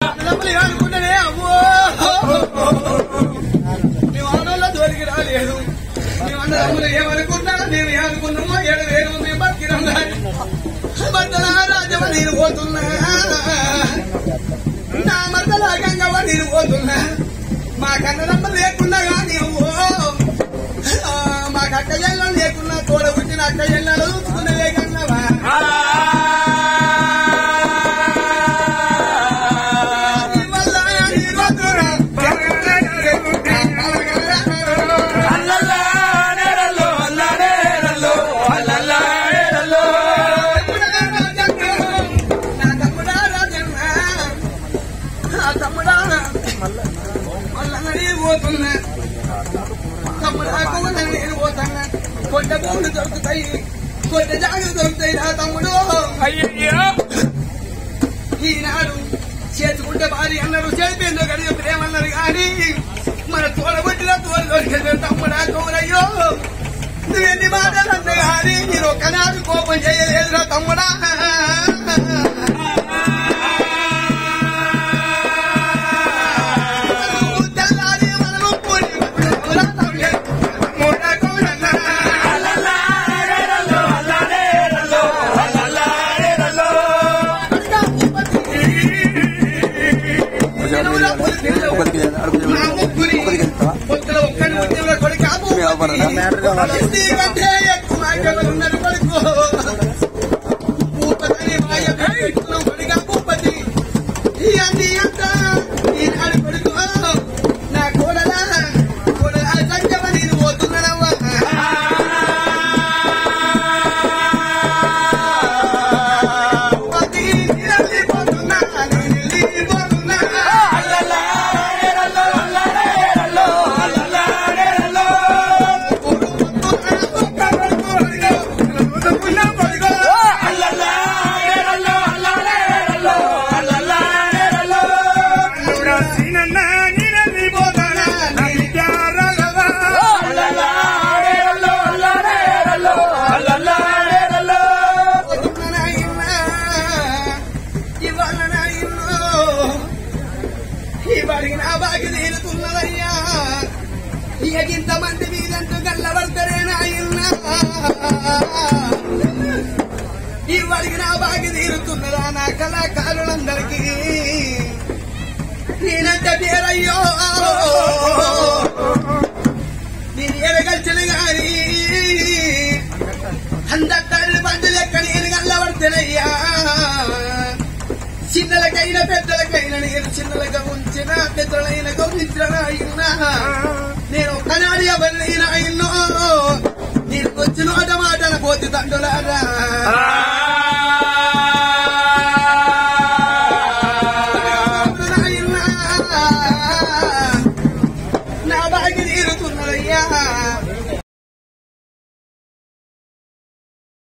అన్నదమ్ములు ఏమనుకున్నానే అమ్మో మేము అన్నలో దొరికి రాలేదు మేము అన్నదమ్ములు ఏమనుకున్నా మేము ఏమనుకున్నామో ఏడు వేలు మేము బతికినాం కానీ మద్దల రాజవ నేను పోతున్నా నా మద్దల గంగవ నేను పోతున్నా మా కన్నదమ్మ లేకుండా కానీ ఓ ఆ, మాకు అక్క ఎల్లలు లేకున్నా తోడ పుట్టిన అక్క ఎల్లలు చూసుకున్నవే కన్నవా వల్ల నేను పోతున్నా. నా తమ్ముడా రాజన్న ఆ తమ్ముడా మళ్ళీ పోతున్నా తమ్ముడా కొమ్మ నేను పోతున్నా కొండ భూములు దొరుకుతాయి కొండ జాగులు దొరుకుతాయి నా తమ్ముడు అయ్యయ్యో ఈనాడు చేతుకుంటే భార్య అన్నారు చేతిపోయిందో కడిగి ప్రేమన్నారు కానీ మన తోడబుట్టిన తోడు దొరికిన తమ్ముడా కౌరయ్యో నువ్వెన్ని మాటలు అన్న కానీ నేను ఒక్కనాడు కోపం చేయలేదురా తమ్ముడా తెల్లారి మనము పూరి వద్దురా తమ్ముడే. తమ్ముడా కౌరన్నా. ఎనుముల పొలిటిల్లో నా ముగ్గురి పొత్తుల ఒక్కడి ముత్యంలో కొడుకు ఆ భూపతి. ఇంటి కంటే ఎక్కువ నాయకులు ఉన్నారు కొడుకు. భూపతిని మాయ పెట్టుకున్న కొడుకు ఆ భూపతి. ఈ అన్ని అంతా ఈనాడు కొడుకు. నా కోడలా, కోడలా సంజమ నేను పోతున్నానవ్వా. భూపతి, నేను వెళ్ళిపోతున్నా, నేను వెళ్ళిపోతున్నా. ఇవాడికి నా బాగి తీరుతున్నదయ్యా ఇక మంది మీదంటూ గల్లబడతారే నాయన్నా ఇవాడికి నా బాగి తీరుతున్నదా నా కళాకారులందరికీ నేనంత పేరయ్యో నేను ఎరగల్చను గాని అందరి బండి లెక్క నేను గల్లబడతానయ్యా చిన్నలకైన పెద్దలకైన నేను చిన్నలుగా ఉంచిన పెద్దలైన గౌరించిన అయినా నేను ఒక్కనాడు ఎవరినైనా అయినో నేను వచ్చిన మాట మాటల పోతి తండ్రులారా నాయనా, నా బాగి తీరుతున్నదయ్యా